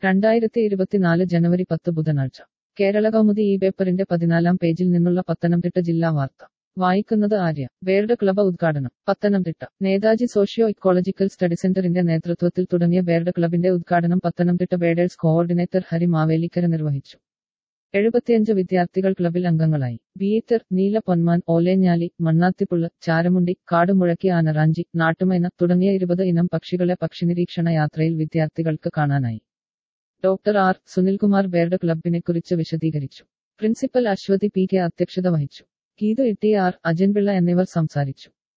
രണ്ടായിരത്തി ഇരുപത്തിനാല് ജനുവരി പത്ത് ബുധനാഴ്ച കേരള കൗമുദി ഈ പേപ്പറിന്റെ പതിനാലാം പേജിൽ നിന്നുള്ള പത്തനംതിട്ട ജില്ലാ വാർത്ത വായിക്കുന്നത് ആര്യ ബേർഡ് ക്ലബ് ഉദ്ഘാടനം Pathanamthitta Netaji socio ecological study സെന്ററിന്റെ നേതൃത്വത്തിൽ തുടങ്ങിയ ബേർഡ് ക്ലബിന്റെ ഉദ്ഘാടനം പത്തനംതിട്ട ബേഡേഴ്സ് കോഓർഡിനേറ്റർ ഹരി മാവേലിക്കര നിർവഹിച്ചു എഴുപത്തിയഞ്ച് വിദ്യാർത്ഥികൾ ക്ലബിൽ അംഗങ്ങളായി ബീറ്റർ നീല പൊന്മാൻ ഓലേഞ്ഞാലി മണ്ണാത്തിപ്പുള്ള ചാരമുണ്ടി കാടുമുഴക്കി ആനറാഞ്ചി നാട്ടുമൈന തുടങ്ങിയ ഇരുപത് ഇനം പക്ഷികളെ പക്ഷിനിരീക്ഷണ യാത്രയിൽ വിദ്യാർത്ഥികൾക്ക് കാണാനായി ഡോക്ടർ ആർ സുനിൽകുമാർ ബേർഡ് ക്ലബിനെക്കുറിച്ച് വിശദീകരിച്ചു പ്രിൻസിപ്പൽ അശ്വതി പി കെ അധ്യക്ഷത വഹിച്ചു Geethu E T R Ajanpillai എന്നിവർ സംസാരിച്ചു